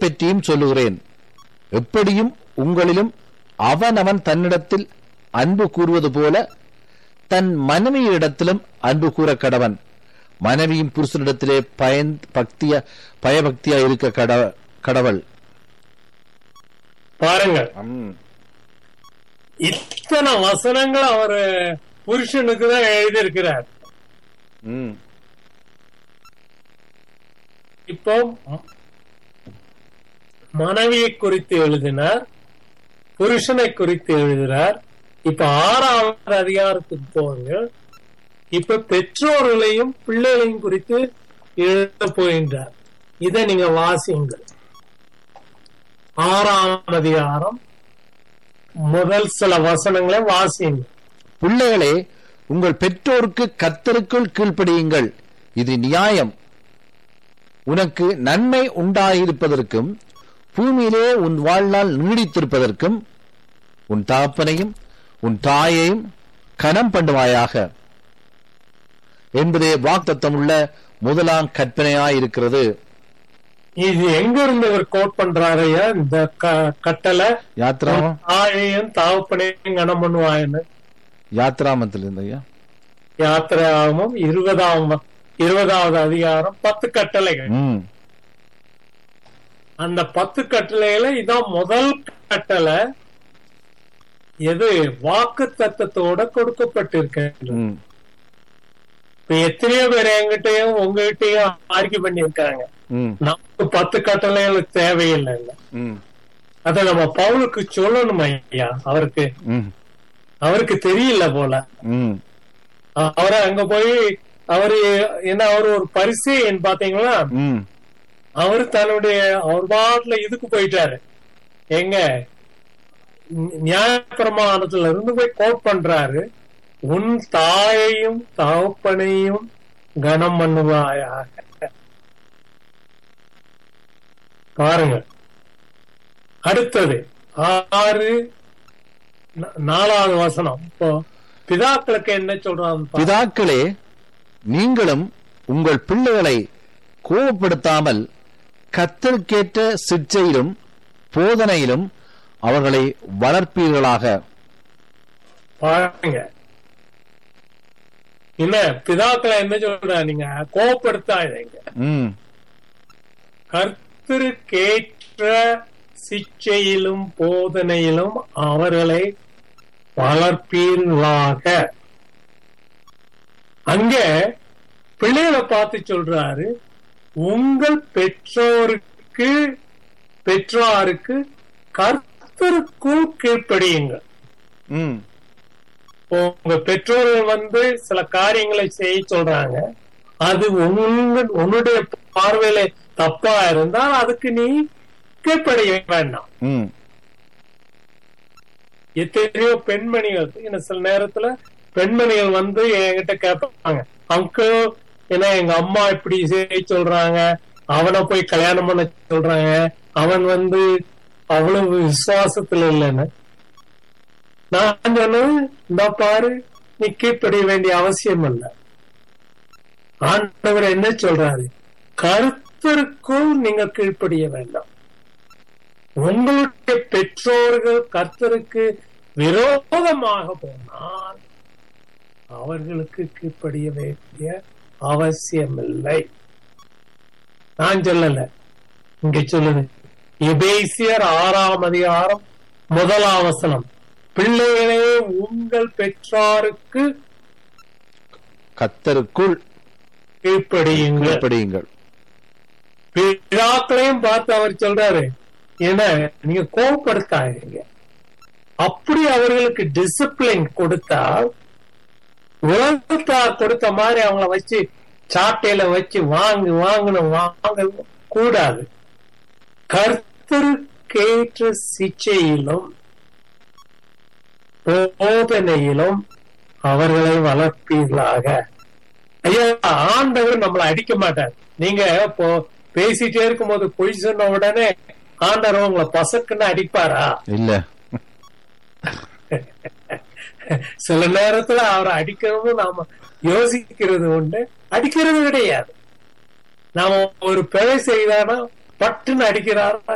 பற்றியும் சொல்லுகிறேன் எப்படியும் உங்களிலும் அவனவன் தன்னிடத்தில் அன்பு கூறுவது போல தன் மனைவியிடத்திலும் அன்பு கூற கடவன் மனைவியும் புருஷனிடத்திலே பயன் பக்திய பயபக்தியா இருக்க கட கடவள் பாருங்க இத்தனை வசனங்கள் அவர் புருஷனுக்கு தான் எழுதியிருக்கிறார் ம் இப்போ மனைவியை குறித்து எழுதினார் புருஷனை குறித்து எழுதினார் இப்ப ஆறாவது அதிகாரத்துக்கு போங்க இப்ப பெற்றோர்களையும் பிள்ளைகளையும் குறித்து எழுத போகின்றார் இதை நீங்க வாசியுங்கள் ஆறாம் அதிகாரம் முதல் சில வசனங்களை வாசியுங்க பிள்ளைகளே உங்கள் பெற்றோருக்கு கத்தருக்குள் கீழ்ப்படியுங்கள் இது நியாயம் உனக்கு நன்மை உண்டாயிருப்பதற்கும் பூமியிலே உன் வாழ்நாள் நீடித்திருப்பதற்கும் உன் தகப்பனையும் உன் தாயையும் கனம் பண்ணுவாயாக என்பதே வாக்தத்தமுள்ள முதலாம் கற்பனையாயிருக்கிறது இது எங்க இருந்து இவர் கோட் பண்றாரையா இந்த க- கட்டளை யாத்ராமம் தாயையும் தாவப்பனையும் கனம் பண்ணுவாயன்னு யாத்ராமத்தில் இருந்து ஐயா யாத்திராகமும் இருபதாம் இருபதாவது அதிகாரம் பத்து கட்டளைகள் ம் அந்த பத்து கட்டளையில இதான் முதல் கட்டளை எது வாக்கு தத்தத்தோட கொடுக்கப்பட்டிருக்க ம் இப்ப எத்தனையோ பேர் என்கிட்டயும் உங்ககிட்டயும் ஆர்கி பண்ணியிருக்காங்க ம் நமக்கு பத்து கட்டளைகள் தேவையில்லை ம் அத நம்ம பவுலுக்கு சொல்லணும் ஐயா அவருக்கு ம் அவருக்கு தெரியல போல ம் அவரை அங்க போய் அவரு என்ன அவர் ஒரு பரிசேயன் பாத்தீங்களா ம் அவர் தன்னுடைய அவர் பாட்டுல இதுக்கு போயிட்டாரு எங்க நியாயப்பிரமாணத்துல இருந்து போய் கோட் பண்றாரு உன் தாயையும் தகப்பனையும் கனம் பண்ணுவாயாக பாருங்க அடுத்தது ஆறு நா- நாலாவது வசனம் இப்போ பிதாக்களுக்கு என்ன சொல்றான் பாருங்க. பிதாக்களே நீங்களும் உங்கள் பிள்ளைகளை கோபப்படுத்தாமல் கத்தருக்கேற்ற சிற்சையிலும் போதனையிலும் அவர்களை வளர்ப்பீர்களாக பாருங்க என்ன பிதாக்களை என்ன சொல்ற நீங்க கோபப்படுத்தாதீங்க ம் கர்த்தருக்கேற்ற சிச்சையிலும் போதனையிலும் அவர்களை வளர்ப்பீர்களாக அங்க பிள்ளைகளை பார்த்து சொல்றாரு உங்கள் பெற்றோருக்கு பெற்றோருக்கு கர்த்தருக்குள் கீழ்ப்படியுங்கள் ம் உங்க பெற்றோர்கள் வந்து சில காரியங்களை செய்ய சொல்றாங்க அது உங்க உன்னுடைய பார்வையில தப்பா இருந்தால் அதுக்கு நீ கீழ்ப்படிய வேண்டாம் ம் எத்தனையோ பெண்மணிகள் என்ன சில நேரத்துல பெண்மணிகள் வந்து என்கிட்ட கேட்பாங்க அங்கிள் ஏன்னா எங்க அம்மா இப்படி செய்ய சொல்றாங்க அவனை போய் கல்யாணம் பண்ண சொல்றாங்க அவன் வந்து அவ்வளவு விசுவாசத்துல இல்லைன்னு நான் சொன்னேன் இந்த பாரு நீ கீழ்ப்படிய வேண்டிய அவசியம் இல்லை ஆண்டவர் என்ன சொல்றாரு கர்த்தருக்குள் நீங்க கீழ்ப்படிய வேண்டாம் உங்களுடைய பெற்றோர்கள் கர்த்தருக்கு விரோதமாக போனால் அவர்களுக்கு கீழ்ப்படிய வேண்டிய அவசியமில்லை நான் சொல்லல இங்க சொல்லுது எபேசியர் ஆறாம் அதிகாரம் முதலாம் வசனம் பிள்ளைகளே உங்கள் பெற்றாருக்கு கத்தருக்குள் கீழ்ப்படியுங்கள் கீழ்ப்படியுங்கள் பிதாக்களையும் பார்த்து அவர் சொல்றாரு என்ன நீங்க கோபப்படுத்தாதீங்க அப்படி அவர்களுக்கு டிசிப்ளின் கொடுத்தால் உலகத்தார் கொடுத்த மாதிரி அவங்கள வச்சு சாட்டையில வச்சு வாங்கு வாங்கன்னு வாங்க கூடாது கர்த்தருக்கேற்ற சிச்சையிலும் போதனையிலும் அவர்களை வளர்ப்பீர்களாக ஐயா ஆண்டவர் நம்மளை அடிக்க மாட்டார் நீங்க இப்போ பேசிட்டே இருக்கும்போது பொய் சொன்ன உடனே ஆண்டவர் உங்களை பசக்குன்னு அடிப்பாரா இல்ல சில நேரத்துல அவரை அடிக்கிறதும் நாம யோசிக்கிறது உண்டு அடிக்கிறது கிடையாது நாம ஒரு பிழை செய்தானா பட்டுன்னு அடிக்கிறாரா